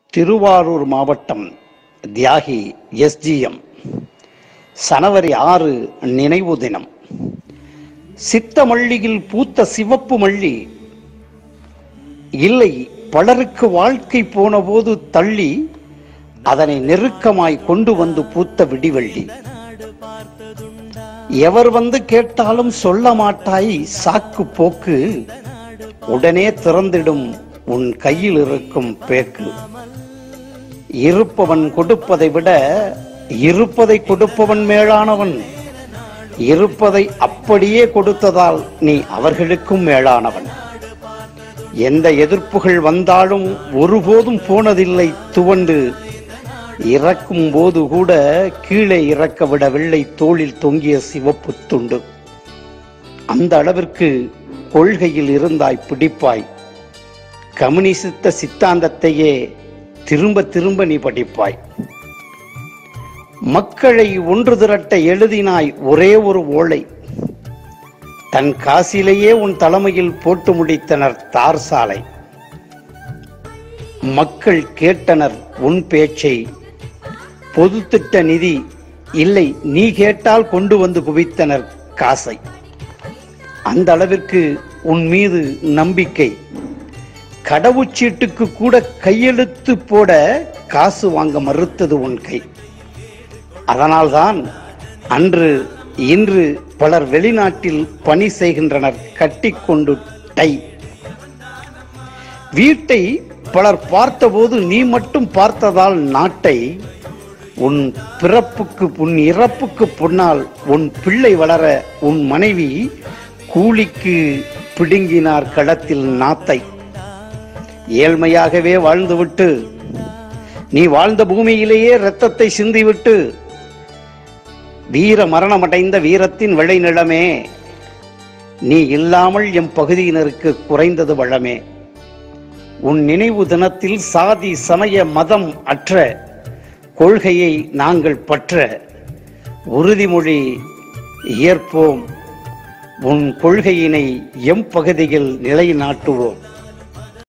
திருவாரூர் மாவட்டம் தியாகி எஸ்ஜிஎம் சனவரி ஆறு நினைவு தினம் சித்த மல்லியில் பூத்த சிவப்பு மல்லி இல்லை பலருக்கு வாழ்க்கை போன போது தள்ளி அதனை நெருக்கமாய் கொண்டு வந்து பூத்த விடிவெள்ளி எவர் வந்து கேட்டாலும் சொல்ல மாட்டாய் சாக்கு போக்கு உடனே திறந்திடும் உன் கையில் இருக்கும் பேக்கு இருப்பவன் கொடுப்பதை விட இருப்பதை கொடுப்பவன் மேலானவன் இருப்பதை அப்படியே கொடுத்ததால் நீ அவர்களுக்கும் மேலானவன் எந்த எதிர்ப்புகள் வந்தாலும் ஒருபோதும் போனதில்லை துவண்டு இறக்கும் போது கூட கீழே இறக்க விடவில்லை தோளில் தொங்கிய சிவப்பு துண்டு அந்த அளவிற்கு கொள்கையில் இருந்தாய் பிடிப்பாய் கம்யூனிசித்த சித்தாந்தத்தையே திரும்ப திரும்ப நீ படிப்பாய் மக்களை ஒன்று திரட்ட எழுதினாய் ஒரே ஒரு ஓலை தன் காசிலேயே உன் தலைமையில் போட்டு முடித்தனர் தார் சாலை மக்கள் கேட்டனர் உன் பேச்சை பொது திட்ட நிதி இல்லை நீ கேட்டால் கொண்டு வந்து குவித்தனர் காசை அந்த அளவிற்கு உன் மீது நம்பிக்கை கடவுச்சீட்டுக்கு கூட கையெழுத்து போட காசு வாங்க மறுத்தது உன் கை அதனால்தான் அன்று இன்று பலர் வெளிநாட்டில் பணி செய்கின்றனர் கட்டிக்கொண்டு டை வீட்டை பலர் பார்த்தபோது நீ மட்டும் பார்த்ததால் நாட்டை உன் பிறப்புக்கு உன் இறப்புக்கு பின்னால் உன் பிள்ளை வளர உன் மனைவி கூலிக்கு பிடுங்கினார் களத்தில் நாத்தை ஏழ்மையாகவே வாழ்ந்துவிட்டு நீ வாழ்ந்த பூமியிலேயே இரத்தத்தை சிந்திவிட்டு வீர மரணமடைந்த வீரத்தின் விளைநிலமே நீ இல்லாமல் எம் பகுதியினருக்கு குறைந்தது வளமே உன் நினைவு தினத்தில் சாதி சமய மதம் அற்ற கொள்கையை நாங்கள் பற்ற உறுதிமொழி ஏற்போம் உன் கொள்கையினை எம் பகுதியில் நிலைநாட்டுவோம்